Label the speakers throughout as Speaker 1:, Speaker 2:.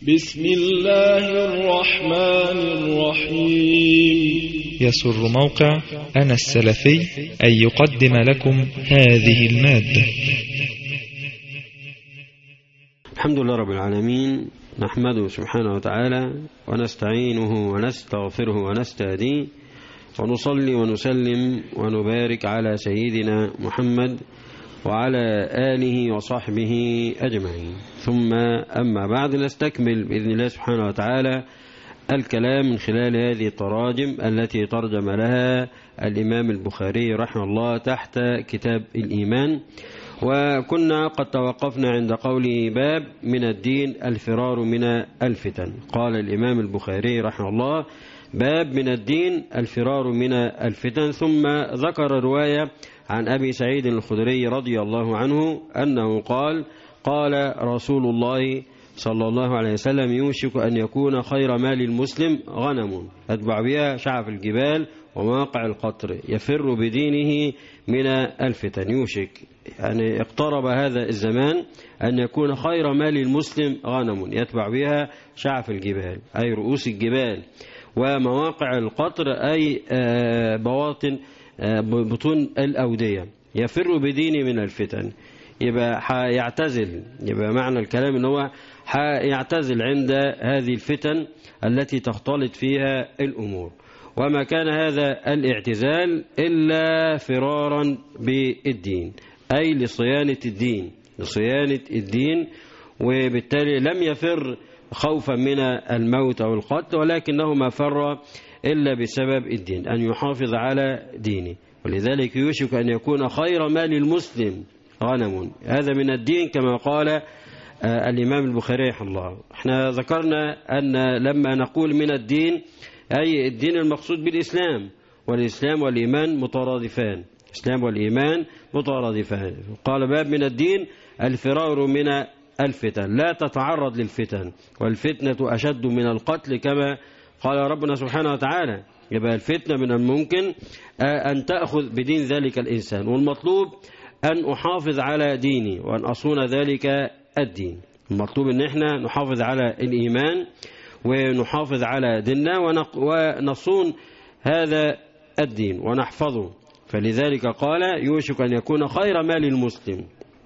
Speaker 1: بسم الله الرحمن الرحيم
Speaker 2: يسر موقع أنا السلفي أن يقدم لكم هذه المادة
Speaker 3: الحمد لله رب العالمين نحمده سبحانه وتعالى ونستعينه ونستغفره ونستهديه ونصلي ونسلم ونبارك على سيدنا محمد وعلى آله وصحبه أجمعين ثم أما بعد نستكمل بإذن الله سبحانه وتعالى الكلام من خلال هذه التراجم التي ترجم لها الإمام البخاري رحمه الله تحت كتاب الإيمان وكنا قد توقفنا عند قوله باب من الدين الفرار من الفتن قال الإمام البخاري رحمه الله باب من الدين الفرار من الفتن ثم ذكر رواية عن أبي سعيد الخدري رضي الله عنه أنه قال قال رسول الله صلى الله عليه وسلم يوشك أن يكون خير مال المسلم غنم أتبع بها شعف الجبال ومواقع القطر يفر بدينه من الفتن يوشك يعني اقترب هذا الزمان أن يكون خير مال المسلم غنم يتبع بها شعف الجبال أي رؤوس الجبال ومواقع القطر أي بواطن بطون الأودية يفر بدينه من الفتن يبقى يعتزل يبقى معنى الكلام ان هو يعتزل عند هذه الفتن التي تختلط فيها الأمور وما كان هذا الاعتزال إلا فرارا بالدين أي لصيانة الدين لصيانة الدين وبالتالي لم يفر خوفا من الموت أو القتل ولكنه ما فر إلا بسبب الدين أن يحافظ على دينه ولذلك يوشك أن يكون خير مال المسلم غنم هذا من الدين كما قال الإمام البخاري رحمه الله احنا ذكرنا أن لما نقول من الدين أي الدين المقصود بالإسلام والإسلام والإيمان مترادفان الإسلام والإيمان مترادفان قال باب من الدين الفرار من الفتن لا تتعرض للفتن والفتنة أشد من القتل كما قال ربنا سبحانه وتعالى يبقى الفتنة من الممكن أن تأخذ بدين ذلك الإنسان والمطلوب أن أحافظ على ديني وأن أصون ذلك الدين المطلوب أن احنا نحافظ على الإيمان ونحافظ على ديننا ونصون هذا الدين ونحفظه فلذلك قال يوشك أن يكون خير مال المسلم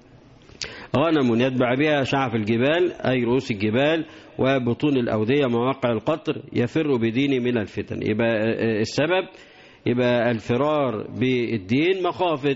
Speaker 3: غنم يتبع بها شعف الجبال أي رؤوس الجبال وبطون الأودية مواقع القطر يفر بدينه من الفتن يبقى السبب يبقى الفرار بالدين مخافة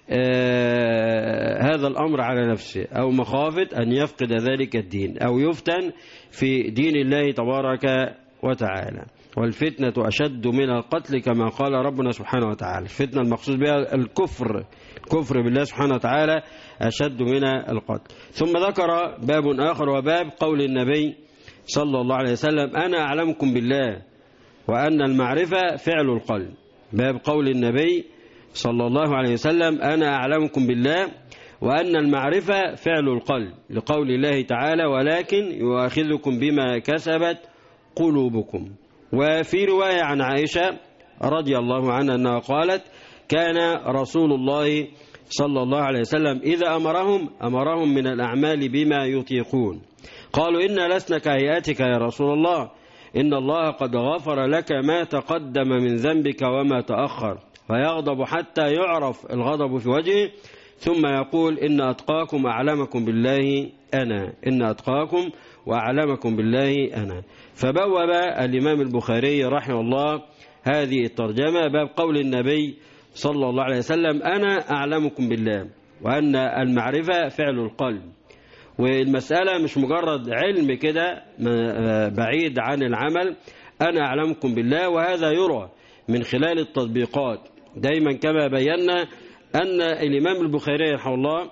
Speaker 3: آه هذا الأمر على نفسه أو مخافة أن يفقد ذلك الدين أو يفتن في دين الله تبارك وتعالى والفتنة أشد من القتل كما قال ربنا سبحانه وتعالى الفتنة المقصود بها الكفر الكفر بالله سبحانه وتعالى أشد من القتل ثم ذكر باب آخر وباب قول النبي صلى الله عليه وسلم أنا أعلمكم بالله وأن المعرفة فعل القلب باب قول النبي صلى الله عليه وسلم أنا أعلمكم بالله وأن المعرفة فعل القلب لقول الله تعالى ولكن يؤاخذكم بما كسبت قلوبكم وفي رواية عن عائشة رضي الله عنها أنها قالت كان رسول الله صلى الله عليه وسلم إذا أمرهم أمرهم من الأعمال بما يطيقون قالوا إنا لسنا كهيئتك يا رسول الله إن الله قد غفر لك ما تقدم من ذنبك وما تأخر فيغضب حتى يعرف الغضب في وجهه ثم يقول إن أتقاكم أعلمكم بالله أنا إن أتقاكم وأعلمكم بالله أنا فبوب الإمام البخاري رحمه الله هذه الترجمة باب قول النبي صلى الله عليه وسلم أنا أعلمكم بالله وأن المعرفة فعل القلب والمسألة مش مجرد علم كده بعيد عن العمل أنا أعلمكم بالله وهذا يرى من خلال التطبيقات دايما كما بينا أن الإمام البخاري رحمه الله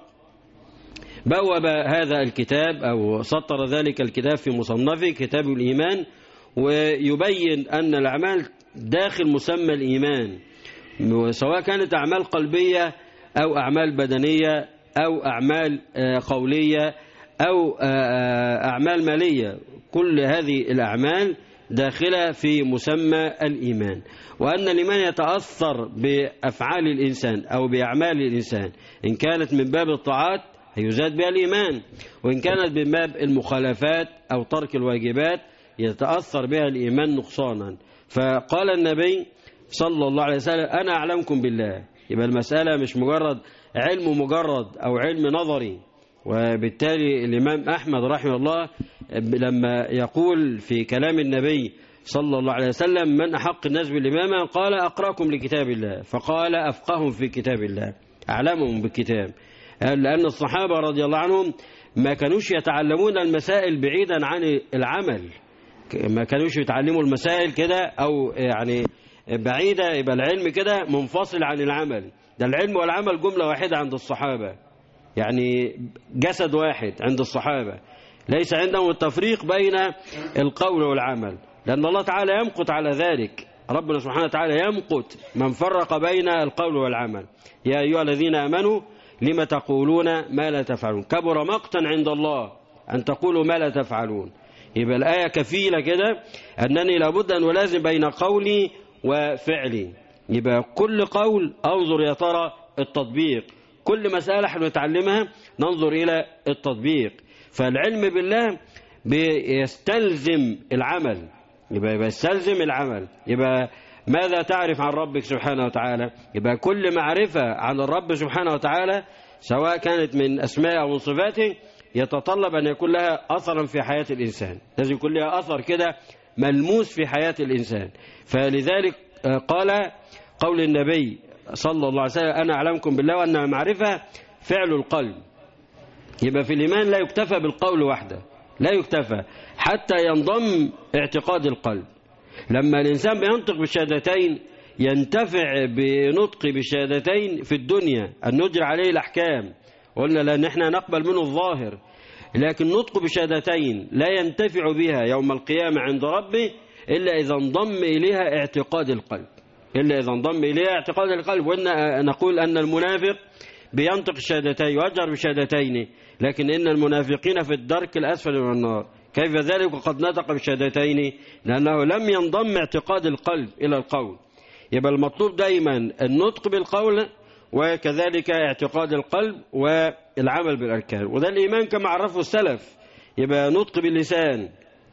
Speaker 3: بوب هذا الكتاب أو سطر ذلك الكتاب في مصنفه كتاب الإيمان ويبين أن الأعمال داخل مسمى الإيمان سواء كانت أعمال قلبية أو أعمال بدنية أو أعمال قولية أو أعمال مالية كل هذه الأعمال داخلة في مسمى الإيمان وأن الإيمان يتأثر بأفعال الإنسان أو بأعمال الإنسان إن كانت من باب الطاعات هيزاد بها الإيمان وإن كانت من باب المخالفات أو ترك الواجبات يتأثر بها الإيمان نقصانا فقال النبي صلى الله عليه وسلم أنا أعلمكم بالله يبقى المسألة مش مجرد علم مجرد أو علم نظري وبالتالي الإمام أحمد رحمه الله لما يقول في كلام النبي صلى الله عليه وسلم من أحق الناس بالإمامة قال أقرأكم لكتاب الله فقال أفقهم في كتاب الله أعلمهم بالكتاب لأن الصحابة رضي الله عنهم ما كانوش يتعلمون المسائل بعيدا عن العمل ما كانوش يتعلموا المسائل كده أو يعني بعيدة يبقى العلم كده منفصل عن العمل ده العلم والعمل جملة واحدة عند الصحابة يعني جسد واحد عند الصحابة ليس عندهم التفريق بين القول والعمل لأن الله تعالى يمقت على ذلك ربنا سبحانه وتعالى يمقت من فرق بين القول والعمل يا أيها الذين آمنوا لم تقولون ما لا تفعلون كبر مقتا عند الله أن تقولوا ما لا تفعلون يبقى الآية كفيلة كده أنني لابد أن ألازم بين قولي وفعلي يبقى كل قول أنظر يا ترى التطبيق كل مسألة احنا نتعلمها ننظر إلى التطبيق فالعلم بالله بيستلزم العمل يبقى يستلزم العمل يبقى ماذا تعرف عن ربك سبحانه وتعالى يبقى كل معرفة عن الرب سبحانه وتعالى سواء كانت من أسماء أو من صفاته يتطلب أن يكون لها أثرا في حياة الإنسان لازم يكون لها أثر كده ملموس في حياة الإنسان فلذلك قال قول النبي صلى الله عليه وسلم أنا أعلمكم بالله وأن معرفة فعل القلب يبقى في الإيمان لا يكتفى بالقول وحده لا يكتفى حتى ينضم اعتقاد القلب لما الإنسان بينطق بالشهادتين ينتفع بنطق بالشهادتين في الدنيا أن نجري عليه الأحكام قلنا لأن احنا نقبل منه الظاهر لكن نطق بشهادتين لا ينتفع بها يوم القيامة عند ربه إلا إذا انضم إليها اعتقاد القلب إلا إذا انضم إليها اعتقاد القلب وإن نقول أن المنافق بينطق الشهادتين يؤجر بشهادتين لكن إن المنافقين في الدرك الأسفل من النار كيف ذلك وقد نطق بالشهادتين لأنه لم ينضم اعتقاد القلب إلى القول يبقى المطلوب دايما النطق بالقول وكذلك اعتقاد القلب والعمل بالأركان وده الإيمان كما عرفه السلف يبقى نطق باللسان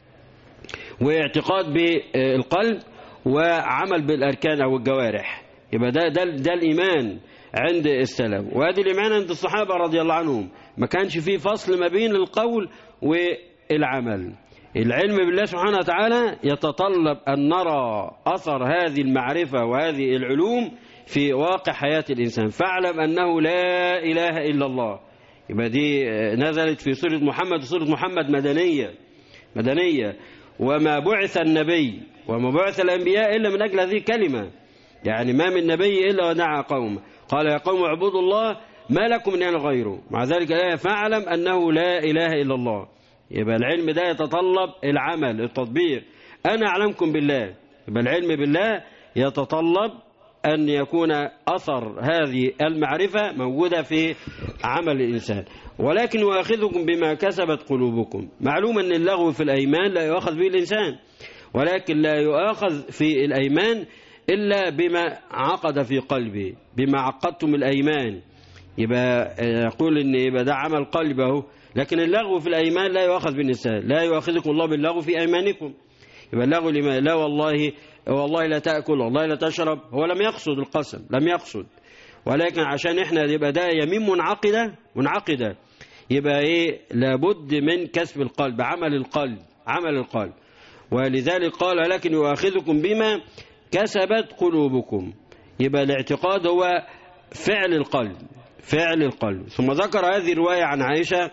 Speaker 3: واعتقاد بالقلب وعمل بالأركان أو الجوارح يبقى ده, ده, ده الإيمان عند السلف وهذه الإيمان عند الصحابة رضي الله عنهم ما كانش فيه فصل ما بين القول والعمل العلم بالله سبحانه وتعالى يتطلب أن نرى أثر هذه المعرفة وهذه العلوم في واقع حياة الإنسان فاعلم أنه لا إله إلا الله يبقى دي نزلت في سورة محمد سورة محمد مدنية مدنية وما بعث النبي وما بعث الأنبياء إلا من أجل هذه الكلمة يعني ما من نبي إلا ودعا قوم قال يا قوم اعبدوا الله ما لكم من إله غيره مع ذلك الآية فاعلم أنه لا إله إلا الله يبقى العلم ده يتطلب العمل التطبيق أنا أعلمكم بالله يبقى العلم بالله يتطلب أن يكون أثر هذه المعرفة موجودة في عمل الإنسان ولكن يؤاخذكم بما كسبت قلوبكم معلوم أن اللغو في الأيمان لا يؤاخذ به الإنسان ولكن لا يؤاخذ في الأيمان إلا بما عقد في قلبه بما عقدتم الأيمان يبقى يقول أن يبقى ده عمل قلبه لكن اللغو في الأيمان لا يؤاخذ بالنساء لا يؤاخذكم الله باللغو في أيمانكم يبقى اللغو لما لا والله والله لا تأكل والله لا تشرب هو لم يقصد القسم لم يقصد ولكن عشان احنا يبقى ده يمين منعقدة منعقدة يبقى ايه لابد من كسب القلب عمل القلب عمل القلب ولذلك قال لكن يؤاخذكم بما كسبت قلوبكم يبقى الاعتقاد هو فعل القلب فعل القلب ثم ذكر هذه الرواية عن عائشة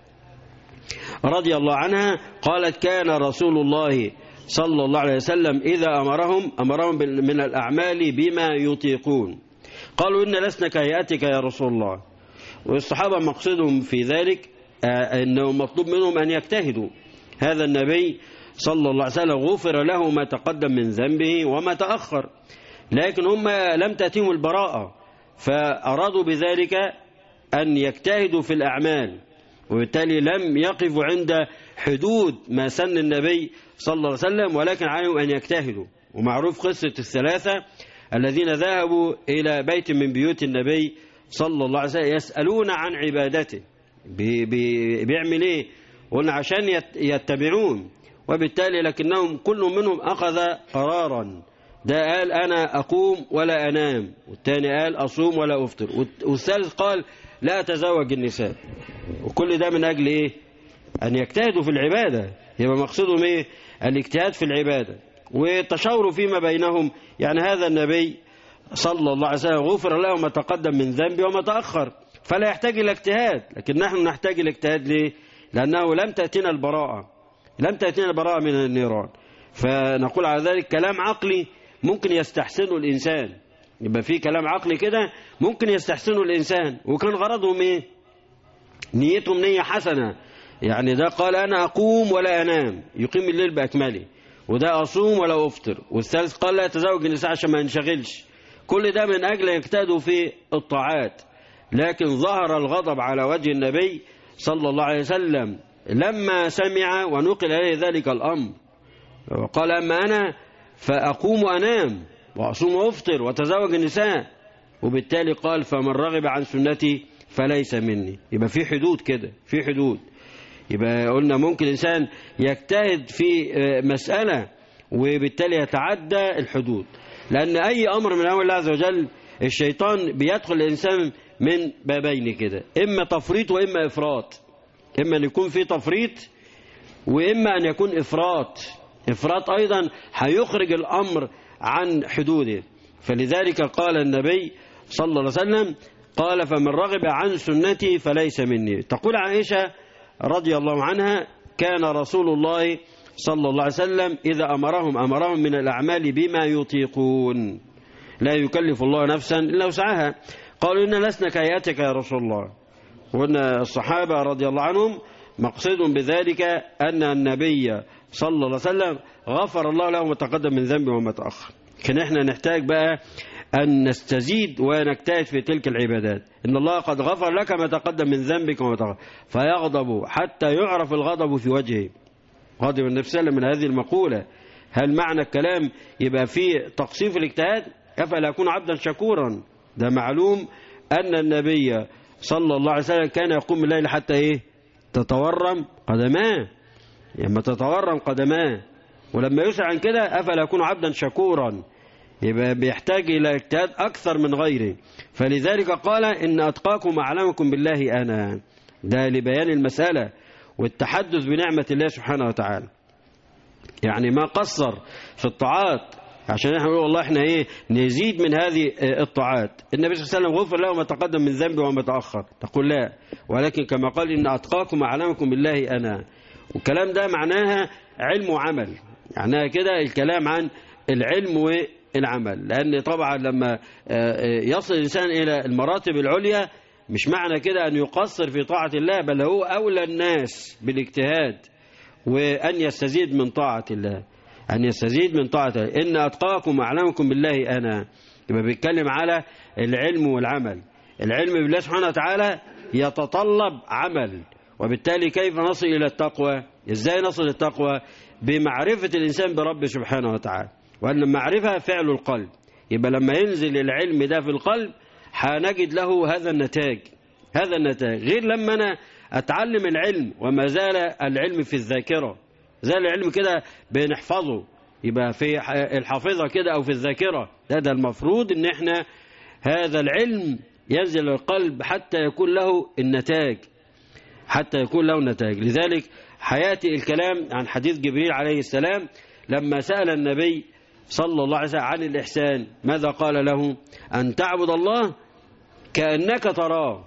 Speaker 3: رضي الله عنها قالت كان رسول الله صلى الله عليه وسلم إذا أمرهم أمرهم من الأعمال بما يطيقون قالوا إن لسنا كهيئتك يا رسول الله والصحابة مقصدهم في ذلك أنه مطلوب منهم أن يجتهدوا هذا النبي صلى الله عليه وسلم غفر له ما تقدم من ذنبه وما تأخر لكن هم لم تأتيهم البراءة فأرادوا بذلك أن يجتهدوا في الأعمال وبالتالي لم يقفوا عند حدود ما سن النبي صلى الله عليه وسلم ولكن عليهم أن يجتهدوا ومعروف قصة الثلاثة الذين ذهبوا إلى بيت من بيوت النبي صلى الله عليه وسلم يسألون عن عبادته بي بي بيعمل ايه قلنا عشان يت- يتبعون وبالتالي لكنهم كل منهم أخذ قرارا ده قال أنا أقوم ولا أنام والتاني قال أصوم ولا أفطر والت- والثالث قال لا أتزوج النساء وكل ده من أجل إيه أن يجتهدوا في العبادة يبقى مقصودهم إيه الاجتهاد في العبادة والتشاور فيما بينهم يعني هذا النبي صلى الله عليه وسلم غفر له ما تقدم من ذنبه وما تأخر فلا يحتاج إلى اجتهاد لكن نحن نحتاج إلى اجتهاد ليه لأنه لم تأتينا البراءة لم تأتينا البراءة من النيران فنقول على ذلك كلام عقلي ممكن يستحسنه الإنسان يبقى في كلام عقلي كده ممكن يستحسنه الإنسان وكان غرضهم إيه نيتهم نية حسنة يعني ده قال أنا أقوم ولا أنام يقيم الليل بأكمله وده أصوم ولا أفطر والثالث قال لا يتزوج النساء عشان ما ينشغلش كل ده من أجل يجتهدوا في الطاعات لكن ظهر الغضب على وجه النبي صلى الله عليه وسلم لما سمع ونقل إليه ذلك الأمر وقال أما أنا فأقوم وأنام وأصوم وأفطر وتزوج النساء وبالتالي قال فمن رغب عن سنتي فليس مني يبقى في حدود كده في حدود يبقى قلنا ممكن الإنسان يجتهد في آه، مسألة وبالتالي يتعدى الحدود لأن أي أمر من أمر الله عز وجل الشيطان بيدخل الإنسان من بابين كده إما تفريط وإما إفراط إما أن يكون في تفريط وإما أن يكون إفراط إفراط أيضا هيخرج الأمر عن حدوده فلذلك قال النبي صلى الله عليه وسلم قال فمن رغب عن سنتي فليس مني تقول عائشة رضي الله عنها كان رسول الله صلى الله عليه وسلم إذا أمرهم أمرهم من الأعمال بما يطيقون لا يكلف الله نفسا إلا وسعها قالوا إن لسنا كهيئتك يا رسول الله وأن الصحابة رضي الله عنهم مقصد بذلك أن النبي صلى الله عليه وسلم غفر الله له ما تقدم من ذنبه وما تأخر كان احنا نحتاج بقى أن نستزيد ونجتهد في تلك العبادات إن الله قد غفر لك ما تقدم من ذنبك وما تأخر فيغضب حتى يعرف الغضب في وجهه غضب النبي صلى الله عليه وسلم من هذه المقولة هل معنى الكلام يبقى فيه تقصير في الاجتهاد أفلا يكون عبدا شكورا ده معلوم أن النبي صلى الله عليه وسلم كان يقوم الليل حتى إيه تتورم قدماه لما تتورم قدماه ولما يسعى عن كده أفلا يكون عبدا شكورا يبقى بيحتاج إلى اجتهاد أكثر من غيره فلذلك قال إن أتقاكم أعلمكم بالله أنا ده لبيان المسألة والتحدث بنعمة الله سبحانه وتعالى يعني ما قصر في الطاعات عشان احنا نقول والله احنا ايه نزيد من هذه الطاعات النبي صلى الله عليه وسلم غفر له ما تقدم من ذنبه وما تأخر تقول لا ولكن كما قال إن أتقاكم أعلمكم بالله أنا والكلام ده معناها علم وعمل معناها كده الكلام عن العلم والعمل لأن طبعا لما يصل الإنسان إلى المراتب العليا مش معنى كده أن يقصر في طاعة الله بل هو أولى الناس بالاجتهاد وأن يستزيد من طاعة الله أن يستزيد من طاعة الله إن أتقاكم أعلمكم بالله أنا يبقى بيتكلم على العلم والعمل العلم بالله سبحانه وتعالى يتطلب عمل وبالتالي كيف نصل إلى التقوى إزاي نصل للتقوى بمعرفة الإنسان برب سبحانه وتعالى وأن المعرفة فعل القلب يبقى لما ينزل العلم ده في القلب هنجد له هذا النتاج هذا النتاج غير لما أنا أتعلم العلم وما زال العلم في الذاكرة زال العلم كده بنحفظه يبقى في الحافظة كده أو في الذاكرة ده ده المفروض ان احنا هذا العلم ينزل القلب حتى يكون له النتاج حتى يكون له النتاج لذلك حياتي الكلام عن حديث جبريل عليه السلام لما سأل النبي صلى الله عليه وسلم عن الإحسان ماذا قال له أن تعبد الله كأنك تراه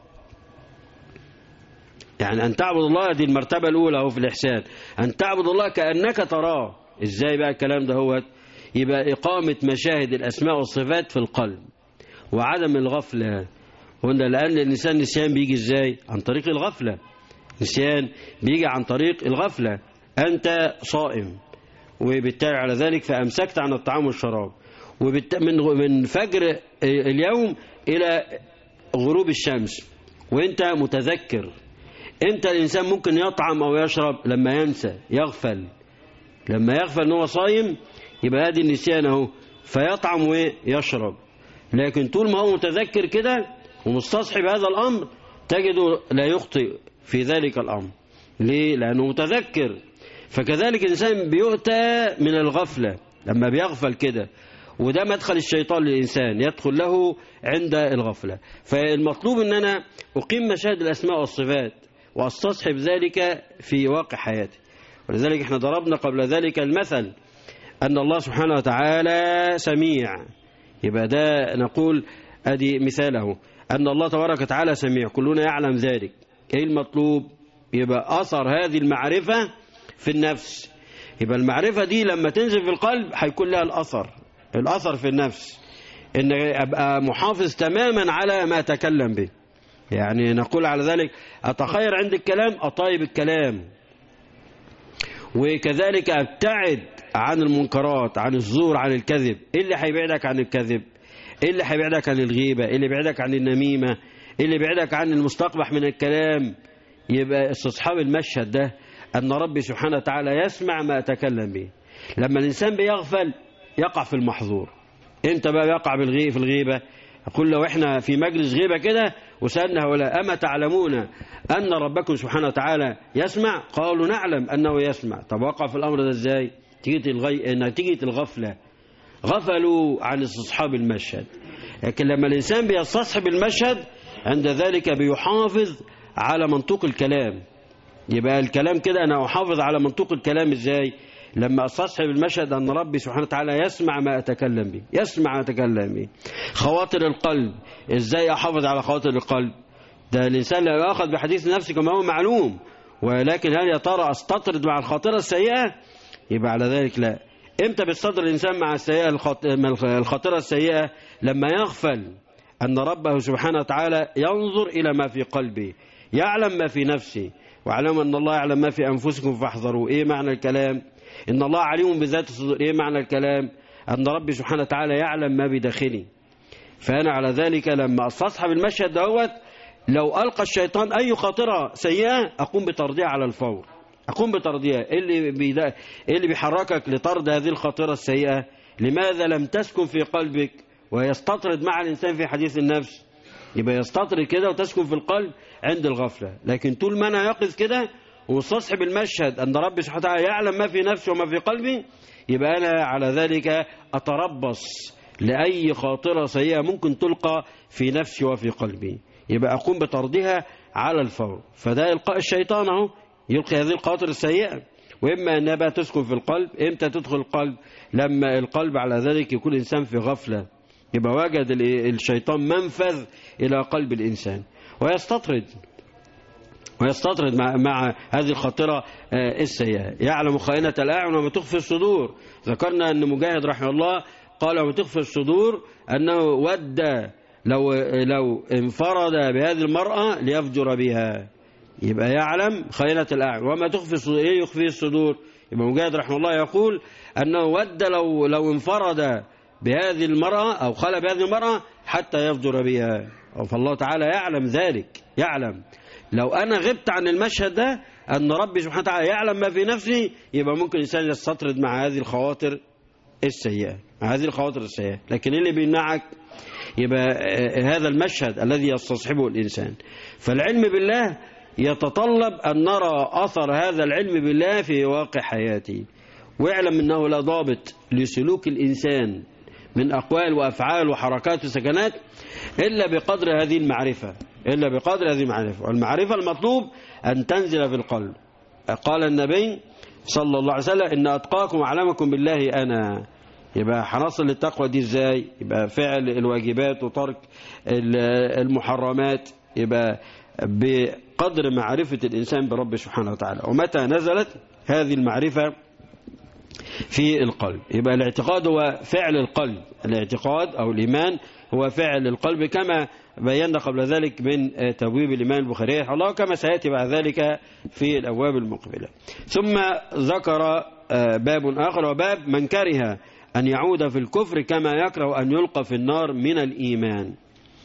Speaker 3: يعني أن تعبد الله دي المرتبة الأولى هو في الإحسان أن تعبد الله كأنك تراه إزاي بقى الكلام ده هو يبقى إقامة مشاهد الأسماء والصفات في القلب وعدم الغفلة هنا لأن الإنسان نسيان بيجي إزاي عن طريق الغفلة نسيان بيجي عن طريق الغفلة أنت صائم وبالتالي على ذلك فأمسكت عن الطعام والشراب ومن من فجر اليوم إلى غروب الشمس وانت متذكر انت الانسان ممكن يطعم او يشرب لما ينسى يغفل لما يغفل ان هو صايم يبقى ادي النسيان اهو فيطعم ويشرب لكن طول ما هو متذكر كده ومستصحب هذا الامر تجده لا يخطئ في ذلك الأمر ليه؟ لأنه متذكر فكذلك الإنسان بيؤتى من الغفلة لما بيغفل كده وده مدخل الشيطان للإنسان يدخل له عند الغفلة فالمطلوب أن أنا أقيم مشاهد الأسماء والصفات وأستصحب ذلك في واقع حياتي ولذلك احنا ضربنا قبل ذلك المثل أن الله سبحانه وتعالى سميع يبقى ده نقول أدي مثاله أن الله تبارك وتعالى سميع كلنا يعلم ذلك إيه المطلوب يبقى أثر هذه المعرفة في النفس يبقى المعرفة دي لما تنزل في القلب هيكون لها الأثر الأثر في النفس إن أبقى محافظ تماما على ما أتكلم به يعني نقول على ذلك أتخير عند الكلام أطايب الكلام وكذلك أبتعد عن المنكرات عن الزور عن الكذب إيه اللي هيبعدك عن الكذب إيه اللي هيبعدك عن الغيبة إيه اللي بيبعدك عن النميمة إيه اللي بيبعدك عن المستقبح من الكلام يبقى استصحاب المشهد ده أن ربي سبحانه وتعالى يسمع ما أتكلم به لما الإنسان بيغفل يقع في المحظور امتى بقى يقع بالغي في الغيبة أقول لو إحنا في مجلس غيبة كده وسألنا هؤلاء أما تعلمون أن ربكم سبحانه وتعالى يسمع قالوا نعلم أنه يسمع طب وقع في الأمر ده إزاي نتيجة, الغي... نتيجة الغفلة غفلوا عن استصحاب المشهد لكن لما الإنسان بيستصحب المشهد عند ذلك بيحافظ على منطوق الكلام يبقى الكلام كده أنا أحافظ على منطوق الكلام إزاي لما استصحب المشهد أن ربي سبحانه وتعالى يسمع ما أتكلم به يسمع ما أتكلم به خواطر القلب إزاي أحافظ على خواطر القلب ده الإنسان لا يأخذ بحديث نفسه كما هو معلوم ولكن هل يا ترى أستطرد مع الخاطرة السيئة يبقى على ذلك لا امتى بيستطرد الإنسان مع السيئة الخاطرة السيئة لما يغفل أن ربه سبحانه وتعالى ينظر إلى ما في قلبه يعلم ما في نفسه واعلم أن الله يعلم ما في أنفسكم فاحذروا إيه معنى الكلام إن الله عليم بذات الصدور إيه معنى الكلام أن ربي سبحانه وتعالى يعلم ما بداخلي فأنا على ذلك لما استصحب المشهد دوت لو ألقى الشيطان أي خاطرة سيئة أقوم بترضيها على الفور أقوم بترضيها إيه اللي, بيدا... إيه اللي بيحركك لطرد هذه الخاطرة السيئة لماذا لم تسكن في قلبك ويستطرد مع الإنسان في حديث النفس يبقى يستطرد كده وتسكن في القلب عند الغفلة لكن طول ما أنا يقظ كده ومستصحب المشهد أن ربي سبحانه وتعالى يعلم ما في نفسي وما في قلبي يبقى أنا على ذلك أتربص لأي خاطرة سيئة ممكن تلقى في نفسي وفي قلبي يبقى أقوم بطردها على الفور فده إلقاء الشيطان اهو يلقي هذه الخاطر السيئة وإما أنها بقى تسكن في القلب إمتى تدخل القلب لما القلب على ذلك يكون الإنسان في غفلة يبقى وجد الشيطان منفذ إلى قلب الإنسان ويستطرد ويستطرد مع, مع هذه الخاطرة السيئة يعلم خائنة الأعين وما تخفي الصدور ذكرنا أن مجاهد رحمه الله قال وما تخفي الصدور أنه ود لو, لو انفرد بهذه المرأة ليفجر بها يبقى يعلم خائنة الأعين وما تخفي الصدور إيه يخفي الصدور يبقى مجاهد رحمه الله يقول أنه ود لو, لو انفرد بهذه المرأة أو خلى بهذه المرأة حتى يفجر بها فالله تعالى يعلم ذلك يعلم لو أنا غبت عن المشهد ده أن ربي سبحانه وتعالى يعلم ما في نفسي يبقى ممكن الإنسان يستطرد مع هذه الخواطر السيئة مع هذه الخواطر السيئة لكن اللي بيمنعك يبقى هذا المشهد الذي يستصحبه الإنسان فالعلم بالله يتطلب أن نرى أثر هذا العلم بالله في واقع حياتي واعلم أنه لا ضابط لسلوك الإنسان من أقوال وأفعال وحركات وسكنات إلا بقدر هذه المعرفة إلا بقدر هذه المعرفة والمعرفة المطلوب أن تنزل في القلب قال النبي صلى الله عليه وسلم إن أتقاكم وأعلمكم بالله أنا يبقى هنصل للتقوى دي ازاي يبقى فعل الواجبات وترك المحرمات يبقى بقدر معرفة الإنسان برب سبحانه وتعالى ومتى نزلت هذه المعرفة في القلب يبقى الاعتقاد هو فعل القلب الاعتقاد أو الإيمان هو فعل القلب كما بينا قبل ذلك من تبويب الإيمان البخاري رحمه الله كما سيأتي بعد ذلك في الأبواب المقبلة ثم ذكر باب آخر وباب من كره أن يعود في الكفر كما يكره أن يلقى في النار من الإيمان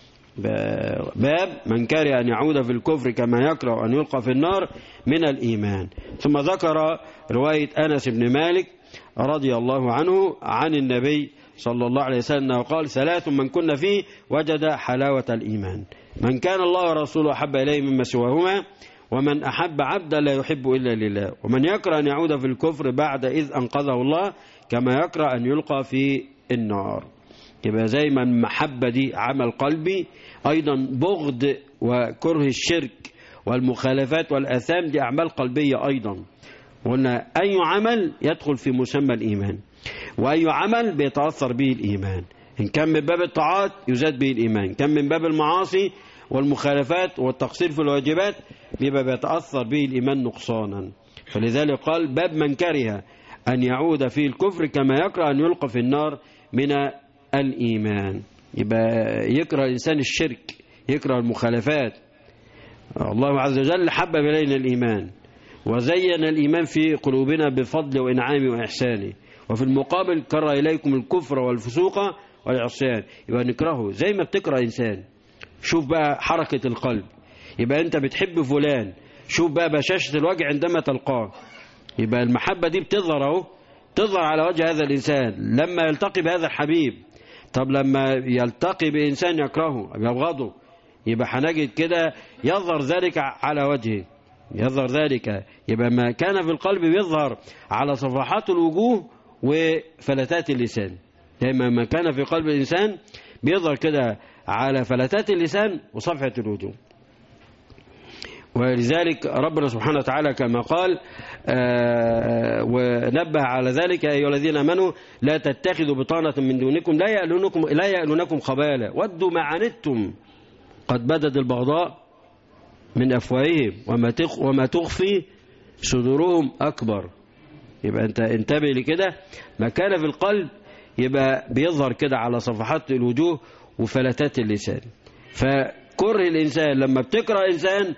Speaker 3: باب من كره أن يعود في الكفر كما يكره أن يلقى في النار من الإيمان ثم ذكر رواية أنس بن مالك رضي الله عنه عن النبي صلى الله عليه وسلم وقال ثلاث من كنا فيه وجد حلاوة الإيمان من كان الله ورسوله أحب إليه مما سواهما ومن أحب عبدا لا يحب إلا لله ومن يكره أن يعود في الكفر بعد إذ أنقذه الله كما يكره أن يلقى في النار يبقى زي ما المحبة دي عمل قلبي أيضا بغض وكره الشرك والمخالفات والأثام دي أعمال قلبية أيضا قلنا أي عمل يدخل في مسمى الإيمان وأي عمل بيتأثر به الإيمان إن كان من باب الطاعات يزاد به الإيمان كان من باب المعاصي والمخالفات والتقصير في الواجبات بيبقى بيتأثر به الإيمان نقصانا فلذلك قال باب من كره أن يعود في الكفر كما يكره أن يلقى في النار من الإيمان يبقى يكره الإنسان الشرك يكره المخالفات الله عز وجل حبب إلينا الإيمان وزين الإيمان في قلوبنا بفضل وإنعامه وإحسانه وفي المقابل كره إليكم الكفر والفسوق والعصيان يبقى نكرهه زي ما بتكره إنسان شوف بقى حركة القلب يبقى أنت بتحب فلان شوف بقى بشاشة الوجه عندما تلقاه يبقى المحبة دي بتظهر اهو تظهر على وجه هذا الإنسان لما يلتقي بهذا الحبيب طب لما يلتقي بإنسان يكرهه يبغضه يبقى هنجد كده يظهر ذلك على وجهه يظهر ذلك يبقى ما كان في القلب بيظهر على صفحات الوجوه وفلتات اللسان دايما ما كان في قلب الإنسان بيظهر كده على فلتات اللسان وصفحة الوجوه ولذلك ربنا سبحانه وتعالى كما قال آه ونبه على ذلك يا أيها الذين آمنوا لا تتخذوا بطانة من دونكم لا يألونكم, لا يألونكم خبالا ودوا ما عنتم قد بدت البغضاء من أفواههم وما, تخ وما تخفي صدورهم أكبر يبقى أنت انتبه لكده ما كان في القلب يبقى بيظهر كده على صفحات الوجوه وفلتات اللسان فكره الإنسان لما بتكره إنسان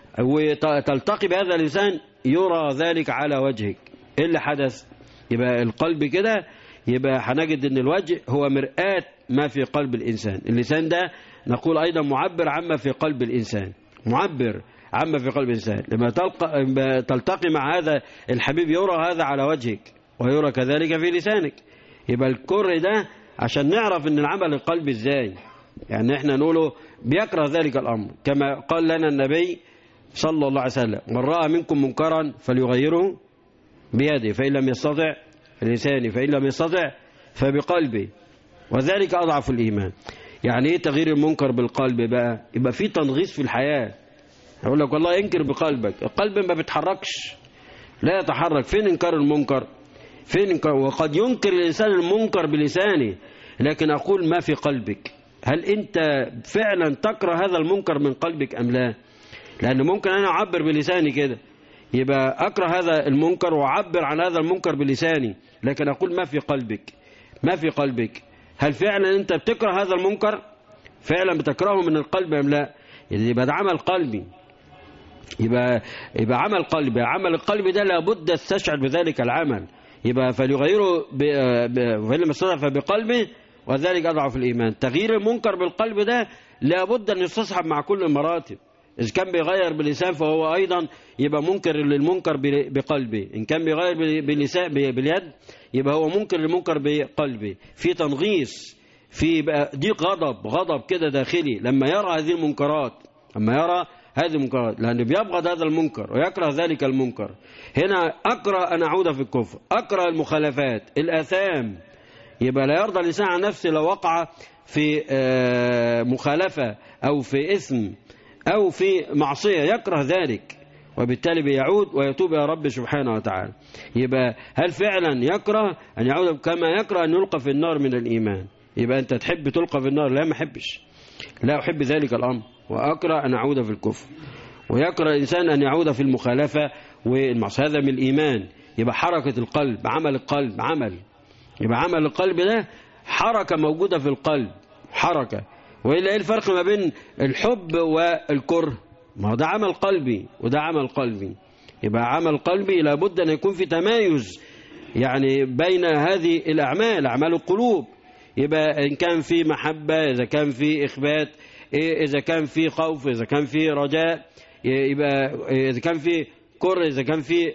Speaker 3: وتلتقي بهذا الإنسان يرى ذلك على وجهك إيه اللي حدث يبقى القلب كده يبقى هنجد ان الوجه هو مرآة ما في قلب الإنسان اللسان ده نقول أيضا معبر عما في قلب الإنسان معبر عما في قلب الإنسان لما تلقى لما تلتقي مع هذا الحبيب يرى هذا على وجهك ويرى كذلك في لسانك يبقى الكره ده عشان نعرف ان العمل القلب ازاي يعني احنا نقوله بيكره ذلك الأمر كما قال لنا النبي صلى الله عليه وسلم من رأى منكم منكرا فليغيره بيده فإن لم يستطع فلسانه فإن لم يستطع فبقلبه وذلك أضعف الإيمان يعني ايه تغيير المنكر بالقلب بقى يبقى في تنغيص في الحياة يقول لك والله انكر بقلبك القلب ما بيتحركش لا يتحرك فين انكار المنكر فين انكار وقد ينكر الإنسان المنكر بلسانه لكن أقول ما في قلبك هل أنت فعلا تكره هذا المنكر من قلبك أم لا لأن ممكن أنا أعبر بلساني كده يبقى أكره هذا المنكر وأعبر عن هذا المنكر بلساني لكن أقول ما في قلبك ما في قلبك هل فعلا أنت بتكره هذا المنكر فعلا بتكرهه من القلب أم لا يبقى ده عمل قلبي يبقى يبقى عمل قلبي عمل القلب ده لابد استشعر بذلك العمل يبقى فليغيره فإن لم يستطع فبقلبه وذلك أضعف الإيمان تغيير المنكر بالقلب ده لابد أن يستصحب مع كل المراتب إذا كان بيغير باللسان فهو أيضا يبقى منكر للمنكر بقلبه إن كان بيغير باللسان باليد يبقى هو منكر للمنكر بقلبه في تنغيص في بقى ضيق غضب غضب كده داخلي لما يرى هذه المنكرات لما يرى هذه المنكرات لأنه بيبغض هذا المنكر ويكره ذلك المنكر هنا أكره أن أعود في الكفر أكره المخالفات الآثام يبقى لا يرضى الإنسان عن نفسه لو وقع في مخالفة أو في إثم أو في معصية يكره ذلك وبالتالي بيعود ويتوب إلى رب سبحانه وتعالى يبقى هل فعلا يكره أن يعود كما يكره أن يلقى في النار من الإيمان يبقى أنت تحب تلقى في النار لا ما أحبش لا أحب ذلك الأمر وأكره أن أعود في الكفر ويكره الإنسان أن يعود في المخالفة والمعصية هذا من الإيمان يبقى حركة القلب عمل القلب عمل يبقى عمل القلب ده حركة موجودة في القلب حركة وإلا إيه الفرق ما بين الحب والكره ما هو ده عمل قلبي وده عمل قلبي يبقى عمل قلبي لابد أن يكون في تمايز يعني بين هذه الأعمال أعمال القلوب يبقى إن كان في محبة إذا كان في إخبات إذا كان في خوف إذا كان في رجاء يبقى إذا كان في كره إذا كان في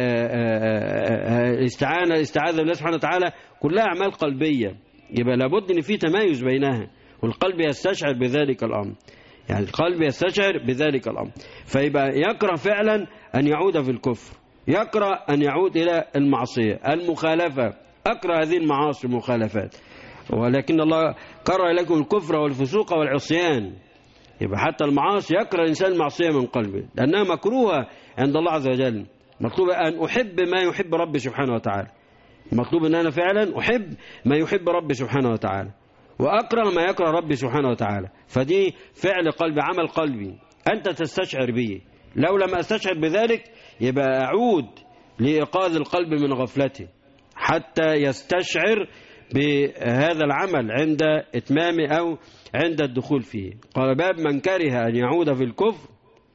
Speaker 3: استعانة استعاذة بالله سبحانه وتعالى كلها أعمال قلبية يبقى لابد أن في تمايز بينها والقلب يستشعر بذلك الأمر يعني القلب يستشعر بذلك الأمر فيبقى يكره فعلا أن يعود في الكفر يكره أن يعود إلى المعصية المخالفة أكره هذه المعاصي المخالفات ولكن الله كره لكم الكفر والفسوق والعصيان يبقى حتى المعاصي يكره الإنسان المعصية من قلبه لأنها مكروهة عند الله عز وجل مطلوب أن أحب ما يحب ربي سبحانه وتعالى مطلوب أن أنا فعلا أحب ما يحب ربي سبحانه وتعالى وأكره ما يكره ربي سبحانه وتعالى فدي فعل قلبي عمل قلبي أنت تستشعر به لو لم أستشعر بذلك يبقى أعود لإيقاظ القلب من غفلته حتى يستشعر بهذا العمل عند إتمامه أو عند الدخول فيه قال باب من كره أن يعود في الكفر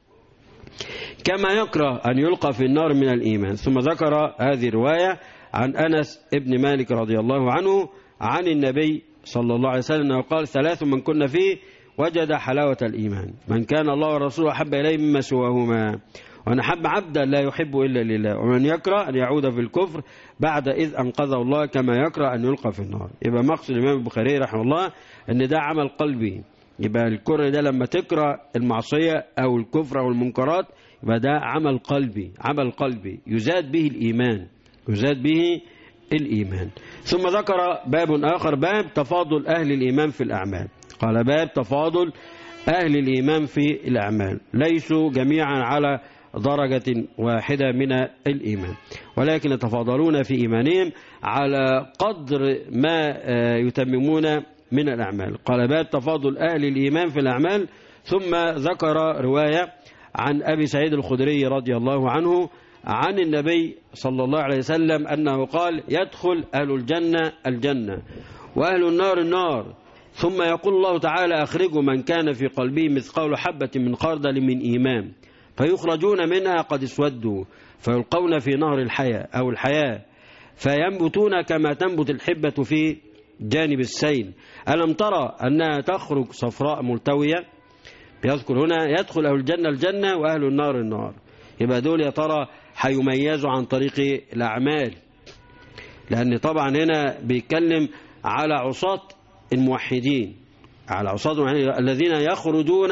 Speaker 3: كما يكره أن يلقى في النار من الإيمان ثم ذكر هذه الرواية عن أنس ابن مالك رضي الله عنه عن النبي صلى الله عليه وسلم أنه قال ثلاث من كنا فيه وجد حلاوة الإيمان من كان الله ورسوله أحب إليه مما سواهما وأن أحب عبدا لا يحب إلا لله ومن يكره أن يعود في الكفر بعد إذ أنقذه الله كما يكره أن يلقى في النار يبقى مقصد الإمام البخاري رحمه الله أن ده عمل قلبي يبقى الكره ده لما تكره المعصية أو الكفر أو المنكرات يبقى ده عمل قلبي عمل قلبي يزاد به الإيمان يزاد به الإيمان ثم ذكر باب آخر باب تفاضل أهل الإيمان في الأعمال قال باب تفاضل أهل الإيمان في الأعمال ليسوا جميعا على درجة واحدة من الإيمان ولكن يتفاضلون في إيمانهم على قدر ما يتممون من الأعمال قال باب تفاضل أهل الإيمان في الأعمال ثم ذكر رواية عن أبي سعيد الخدري رضي الله عنه عن النبي صلى الله عليه وسلم أنه قال يدخل أهل الجنة الجنة وأهل النار النار ثم يقول الله تعالى أخرجوا من كان في قلبه مثقال حبة من خردل من إيمان فيخرجون منها قد اسودوا فيلقون في نهر الحياة أو الحياة فينبتون كما تنبت الحبة في جانب السيل ألم ترى أنها تخرج صفراء ملتوية بيذكر هنا يدخل أهل الجنة الجنة وأهل النار النار يبقى دول يا ترى هيميزوا عن طريق الأعمال لأن طبعا هنا بيتكلم على عصاة الموحدين على عصاة الموحدين الذين يخرجون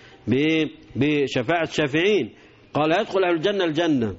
Speaker 3: بشفاعة الشافعين قال يدخل أهل الجنة الجنة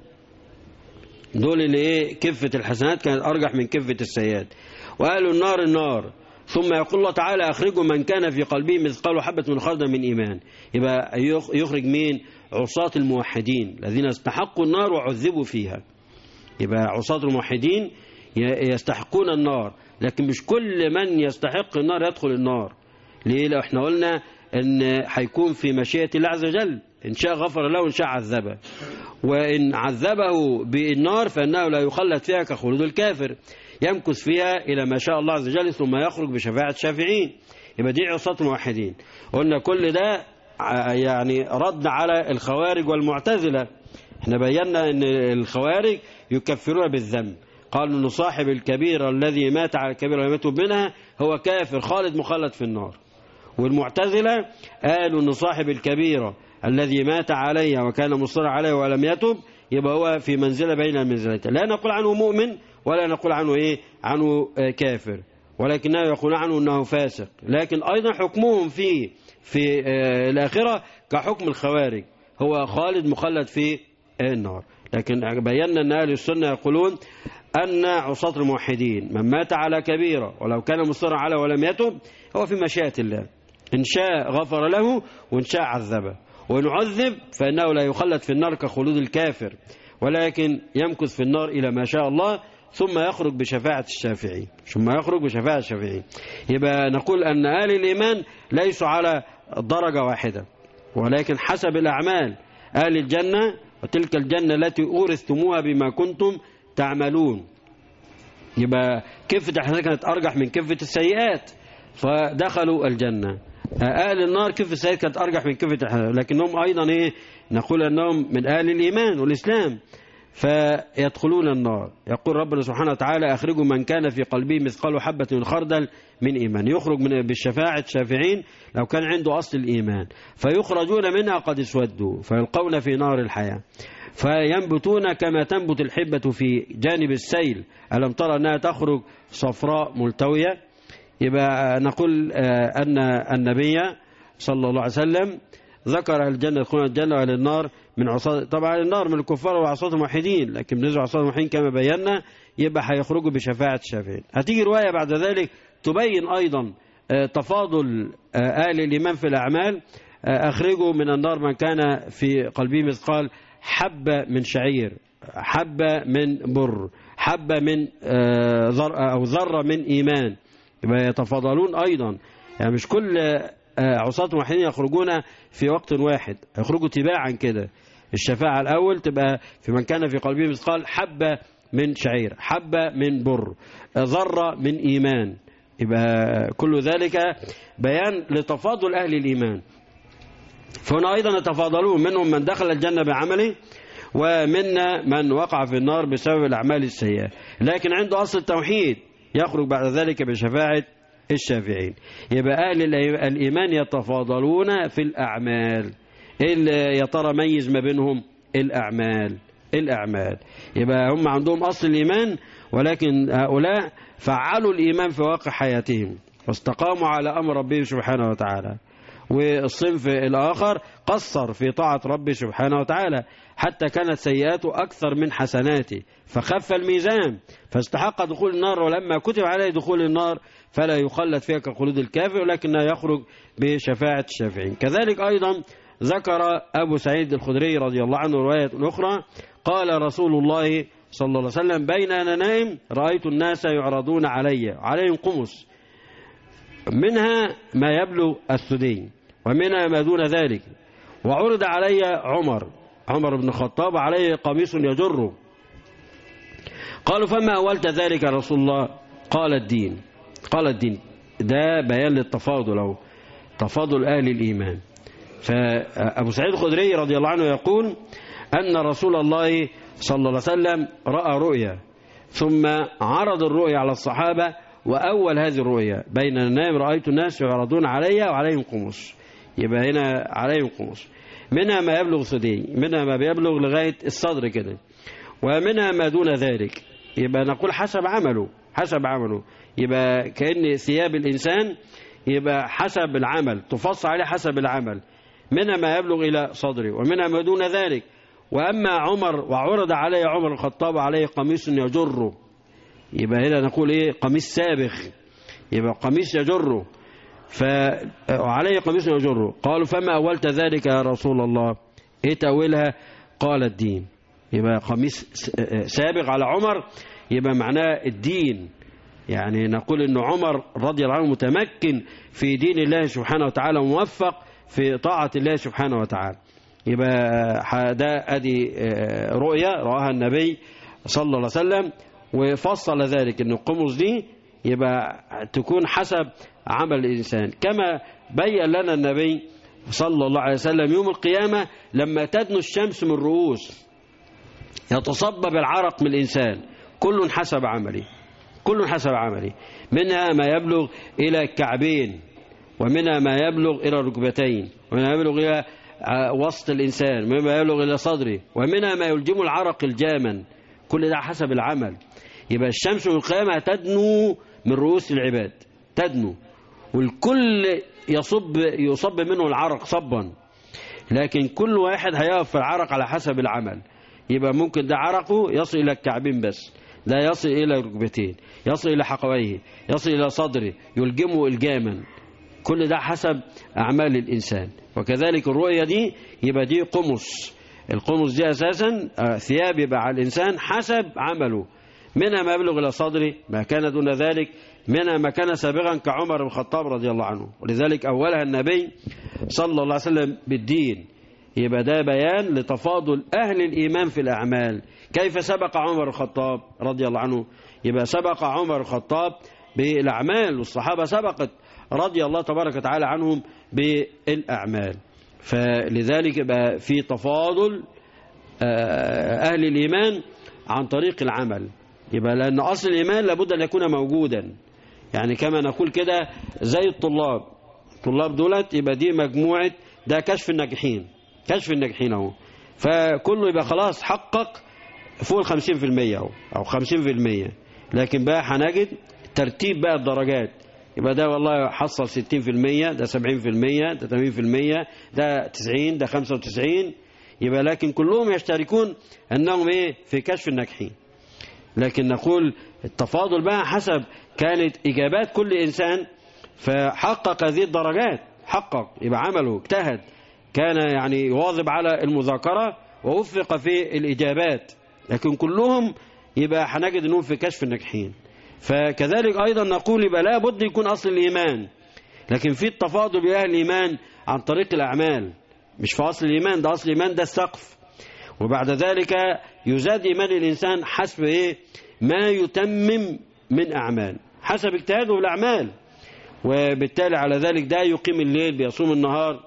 Speaker 3: دول اللي ايه كفة الحسنات كانت أرجح من كفة السيئات وأهل النار النار ثم يقول الله تعالى أخرجوا من كان في قلبه مثقال حبة من خردل من إيمان يبقى يخرج مين عصاة الموحدين الذين استحقوا النار وعذبوا فيها يبقى عصاة الموحدين يستحقون النار لكن مش كل من يستحق النار يدخل النار ليه لو احنا قلنا ان هيكون في مشيئة الله عز وجل إن شاء غفر له وإن شاء عذبه وإن عذبه بالنار فإنه لا يخلد فيها كخلود الكافر يمكث فيها إلى ما شاء الله عز وجل ثم يخرج بشفاعة الشافعين يبقى دي عصاة الموحدين قلنا كل ده يعني رد على الخوارج والمعتزلة احنا بينا ان الخوارج يكفرون بالذنب قالوا ان صاحب الكبيرة الذي مات على الكبيرة ولم يتوب منها هو كافر خالد مخلد في النار والمعتزلة قالوا ان صاحب الكبيرة الذي مات عليها وكان مصر عليها ولم يتب يبقى هو في منزلة بين المنزلتين لا نقول عنه مؤمن ولا نقول عنه ايه عنه كافر ولكنه يقول عنه انه فاسق لكن ايضا حكمهم في في الاخره كحكم الخوارج هو خالد مخلد في النار لكن بينا ان اهل السنه يقولون ان عصاة الموحدين من مات على كبيره ولو كان مصرا على ولم يتب هو في مشيئه الله ان شاء غفر له وان شاء عذبه وان عذب فانه لا يخلد في النار كخلود الكافر ولكن يمكث في النار الى ما شاء الله ثم يخرج بشفاعة الشافعين ثم يخرج بشفاعة الشافعين يبقى نقول أن أهل الإيمان ليسوا على درجة واحدة ولكن حسب الأعمال أهل الجنة وتلك الجنة التي أورثتموها بما كنتم تعملون يبقى كفة الحسنات كانت أرجح من كفة السيئات فدخلوا الجنة أهل النار كفة السيئات كانت أرجح من كفة الحسنات لكنهم أيضا إيه نقول أنهم من أهل الإيمان والإسلام فيدخلون النار يقول ربنا سبحانه وتعالى أخرجوا من كان في قلبه مثقال حبة من خردل من إيمان يخرج من بالشفاعة الشافعين لو كان عنده أصل الإيمان فيخرجون منها قد اسودوا فيلقون في نار الحياة فينبتون كما تنبت الحبة في جانب السيل ألم ترى أنها تخرج صفراء ملتوية يبقى نقول أن النبي صلى الله عليه وسلم ذكر أهل الجنة يدخلون الجنة وأهل النار من عصاة طبعا النار من الكفار وعصاة الموحدين لكن بالنسبة لعصاة الموحدين كما بينا يبقى هيخرجوا بشفاعة الشافعين هتيجي رواية بعد ذلك تبين أيضا تفاضل أهل الإيمان في الأعمال أخرجوا من النار من كان في قلبه مثقال حبة من شعير حبة من بر حبة من أو ذرة من إيمان يبقى يتفاضلون أيضا يعني مش كل عصاة الموحدين يخرجون في وقت واحد يخرجوا تباعا كده الشفاعة الأول تبقى في من كان في قلبه مثقال حبة من شعير حبة من بر ذرة من إيمان يبقى كل ذلك بيان لتفاضل أهل الإيمان فهنا أيضا يتفاضلون منهم من دخل الجنة بعمله ومنا من وقع في النار بسبب الأعمال السيئة لكن عنده أصل التوحيد يخرج بعد ذلك بشفاعة الشافعين يبقى أهل الإيمان يتفاضلون في الأعمال يا ترى ميز ما بينهم الأعمال الأعمال يبقى هم عندهم أصل الإيمان ولكن هؤلاء فعلوا الإيمان في واقع حياتهم واستقاموا على أمر ربهم سبحانه وتعالى والصنف الآخر قصر في طاعة ربه سبحانه وتعالى حتى كانت سيئاته أكثر من حسناته فخف الميزان فاستحق دخول النار ولما كتب عليه دخول النار فلا يخلد فيها كخلود الكافر ولكنه يخرج بشفاعة الشافعين كذلك أيضا ذكر أبو سعيد الخدري رضي الله عنه رواية أخرى قال رسول الله صلى الله عليه وسلم بين أنا نائم رأيت الناس يعرضون علي عليهم قمص منها ما يبلغ الثدي ومنها ما دون ذلك وعرض علي عمر عمر بن الخطاب عليه قميص يجره قالوا فما أولت ذلك يا رسول الله قال الدين قال الدين ده بيان للتفاضل أو تفاضل أهل الإيمان فأبو سعيد الخدري رضي الله عنه يقول أن رسول الله صلى الله عليه وسلم رأى رؤيا ثم عرض الرؤيا على الصحابة وأول هذه الرؤيا بين النائم رأيت الناس يعرضون علي وعليهم قمص يبقى هنا عليهم قمص منها ما يبلغ ثدي منها ما بيبلغ لغاية الصدر كده ومنها ما دون ذلك يبقى نقول حسب عمله حسب عمله يبقى كأن ثياب الإنسان يبقى حسب العمل تفص عليه حسب العمل منها ما يبلغ إلى صدره ومنها ما دون ذلك وأما عمر وعرض عليه عمر الخطاب عليه قميص يجره يبقى هنا نقول إيه قميص سابخ يبقى قميص يجره فعليه قميص يجره قالوا فما أولت ذلك يا رسول الله إيه تأويلها قال الدين يبقى قميص سابق على عمر يبقى معناه الدين يعني نقول ان عمر رضي الله عنه متمكن في دين الله سبحانه وتعالى موفق في طاعة الله سبحانه وتعالى يبقى ده ادي رؤيا رآها النبي صلى الله عليه وسلم وفصل ذلك ان القمص دي يبقى تكون حسب عمل الإنسان كما بين لنا النبي صلى الله عليه وسلم يوم القيامة لما تدنو الشمس من الرؤوس يتصبب العرق من الإنسان كل حسب عمله كل حسب عمله منها ما يبلغ إلى الكعبين ومنها ما يبلغ إلى الركبتين ومنها ما يبلغ إلى وسط الإنسان ومنها ما يبلغ إلى صدره ومنها ما يلجم العرق الجامن كل ده حسب العمل يبقى الشمس والقيامة تدنو من رؤوس العباد تدنو والكل يصب يصب منه العرق صبا لكن كل واحد هيقف في العرق على حسب العمل يبقى ممكن ده عرقه يصل إلى الكعبين بس لا يصل إلى ركبتين يصل إلى حقويه يصل إلى صدره يلجمه إلجاما كل ده حسب أعمال الإنسان وكذلك الرؤية دي يبقى دي قمص القمص دي أساسا ثياب يبقى على الإنسان حسب عمله منها ما يبلغ إلى صدره ما كان دون ذلك منها ما كان سابقا كعمر بن الخطاب رضي الله عنه ولذلك أولها النبي صلى الله عليه وسلم بالدين يبقى ده بيان لتفاضل أهل الإيمان في الأعمال كيف سبق عمر الخطاب رضي الله عنه يبقى سبق عمر الخطاب بالأعمال والصحابة سبقت رضي الله تبارك وتعالى عنهم بالأعمال فلذلك يبقى في تفاضل أهل الإيمان عن طريق العمل يبقى لأن أصل الإيمان لابد أن يكون موجودا يعني كما نقول كده زي الطلاب الطلاب دولت يبقى دي مجموعة ده كشف الناجحين كشف الناجحين اهو فكله يبقى خلاص حقق فوق ال 50% اهو او 50% لكن بقى هنجد ترتيب بقى الدرجات يبقى ده والله حصل 60% ده 70% ده 80% ده 90 ده 95 يبقى لكن كلهم يشتركون أنهم إيه في كشف الناجحين لكن نقول التفاضل بقى حسب كانت إجابات كل إنسان فحقق هذه الدرجات حقق يبقى عمله اجتهد كان يعني يواظب على المذاكرة ووفق في الإجابات لكن كلهم يبقى هنجد أنهم في كشف الناجحين فكذلك أيضا نقول يبقى لا بد يكون أصل الإيمان لكن في التفاضل بأهل الإيمان عن طريق الأعمال مش في أصل الإيمان ده أصل الإيمان ده السقف وبعد ذلك يزاد إيمان الإنسان حسب إيه ما يتمم من أعمال حسب اجتهاده بالأعمال وبالتالي على ذلك ده يقيم الليل بيصوم النهار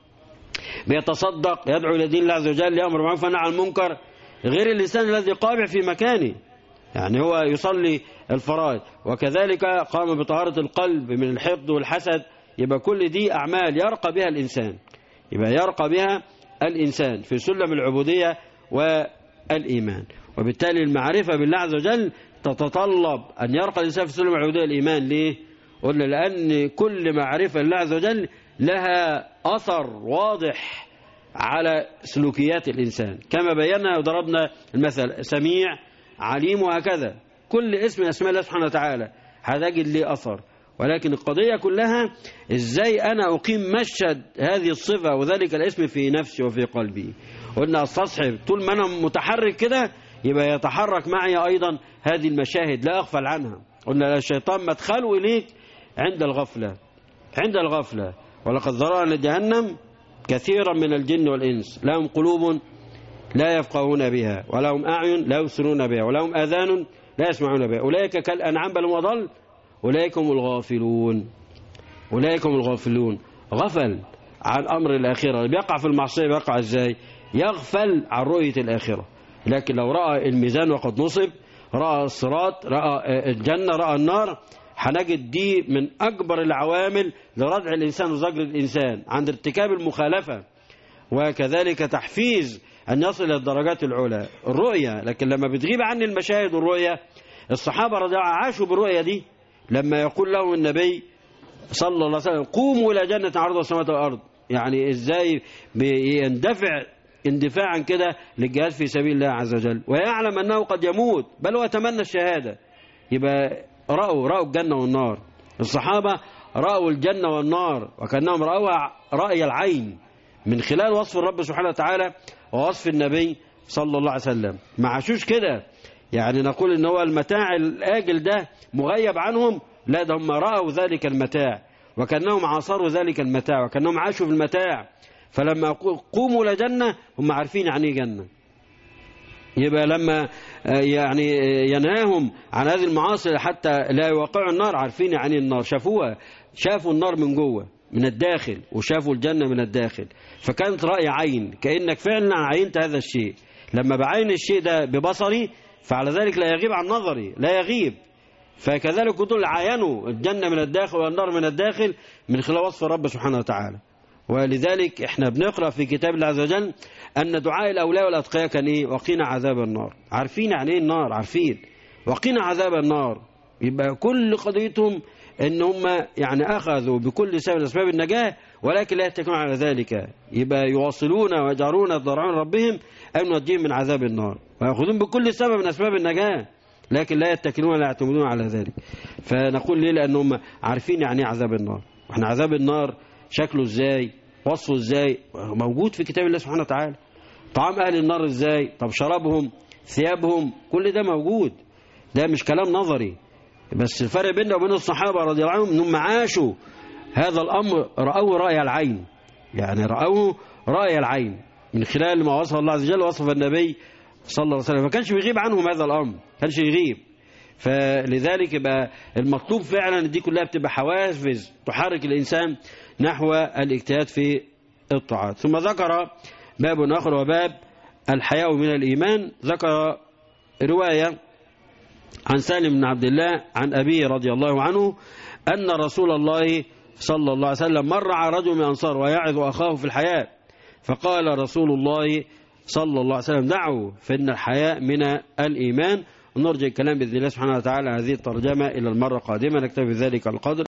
Speaker 3: بيتصدق يدعو إلى دين الله عز وجل يأمر بالمعروف وينهى عن المنكر غير الإنسان الذي قابع في مكانه يعني هو يصلي الفرائض وكذلك قام بطهارة القلب من الحقد والحسد يبقى كل دي أعمال يرقى بها الإنسان يبقى يرقى بها الإنسان في سلم العبودية والإيمان وبالتالي المعرفة بالله عز وجل تتطلب أن يرقى الإنسان في سلم العبودية والإيمان ليه؟ قلنا لأن كل معرفة لله عز وجل لها أثر واضح على سلوكيات الإنسان كما بينا وضربنا المثل سميع عليم وهكذا كل اسم من أسماء الله سبحانه وتعالى هتجد ليه أثر ولكن القضية كلها ازاي انا اقيم مشهد هذه الصفة وذلك الاسم في نفسي وفي قلبي قلنا استصحب طول ما انا متحرك كده يبقى يتحرك معي ايضا هذه المشاهد لا اغفل عنها قلنا الشيطان مدخله اليك عند الغفلة عند الغفلة ولقد ذرأنا لجهنم كثيرا من الجن والإنس لهم قلوب لا يفقهون بها ولهم أعين لا يبصرون بها ولهم آذان لا يسمعون بها أولئك كالأنعام بل هم أضل أولئك هم الغافلون أولئك هم الغافلون غفل عن أمر الآخرة اللي بيقع في المعصية بيقع إزاي يغفل عن رؤية الآخرة لكن لو رأى الميزان وقد نصب رأى الصراط رأى الجنة رأى النار هنجد دي من أكبر العوامل لردع الإنسان وزجر الإنسان عند ارتكاب المخالفة وكذلك تحفيز أن يصل إلى الدرجات العلى الرؤية لكن لما بتغيب عني المشاهد والرؤية الصحابة رضي الله عنهم عاشوا بالرؤية دي لما يقول لهم النبي صلى الله عليه وسلم قوموا إلى جنة عرض السماوات والأرض يعني إزاي بيندفع اندفاعا كده للجهاد في سبيل الله عز وجل ويعلم أنه قد يموت بل هو يتمنى الشهادة يبقى رأوا رأوا الجنة والنار الصحابة رأوا الجنة والنار وكأنهم رأوها رأي العين من خلال وصف الرب سبحانه وتعالى ووصف النبي صلى الله عليه وسلم ما عاشوش كده يعني نقول ان هو المتاع الآجل ده مغيب عنهم لا ده هم رأوا ذلك المتاع وكأنهم عاصروا ذلك المتاع وكأنهم عاشوا في المتاع فلما قوموا لجنة هم عارفين يعني جنة يبقى لما يعني ينهاهم عن هذه المعاصي حتى لا يوقعوا النار عارفين يعني النار شافوها شافوا النار من جوه من الداخل وشافوا الجنة من الداخل فكانت رأي عين كأنك فعلا عينت هذا الشيء لما بعين الشيء ده ببصري فعلى ذلك لا يغيب عن نظري لا يغيب فكذلك كنتم عاينوا الجنة من الداخل والنار من الداخل من خلال وصف الرب سبحانه وتعالى ولذلك احنا بنقرأ في كتاب الله عز وجل أن دعاء الأولياء والأتقياء كان إيه وقينا عذاب النار عارفين يعني إيه النار عارفين وقينا عذاب النار يبقى كل قضيتهم ان هم يعني اخذوا بكل سبب اسباب النجاه ولكن لا يتكلون على ذلك يبقى يواصلون ويجعلون يضرعون ربهم ان ننجيهم من عذاب النار وياخذون بكل سبب من اسباب النجاه لكن لا يتكلون ولا يعتمدون على ذلك فنقول ليه لانهم عارفين يعني ايه عذاب النار واحنا عذاب النار شكله ازاي وصفه ازاي موجود في كتاب الله سبحانه وتعالى طعام اهل النار ازاي طب شرابهم ثيابهم كل ده موجود ده مش كلام نظري بس الفرق بيننا وبين الصحابة رضي الله عنهم انهم عاشوا هذا الأمر رأوه رأي العين يعني رأوه رأي العين من خلال ما وصف الله عز وجل وصف النبي صلى الله عليه وسلم ما كانش بيغيب عنهم هذا الأمر ما كانش يغيب فلذلك يبقى المطلوب فعلا دي كلها بتبقى حوافز تحرك الإنسان نحو الاجتهاد في الطاعات ثم ذكر باب آخر وباب الحياء من الإيمان ذكر رواية عن سالم بن عبد الله عن أبيه رضي الله عنه أن رسول الله صلى الله عليه وسلم مر على رجل من الأنصار ويعظ أخاه في الحياة فقال رسول الله صلى الله عليه وسلم دعوا فإن الحياء من الإيمان ونرجع الكلام بإذن الله سبحانه وتعالى هذه الترجمة إلى المرة القادمة نكتفي بذلك القدر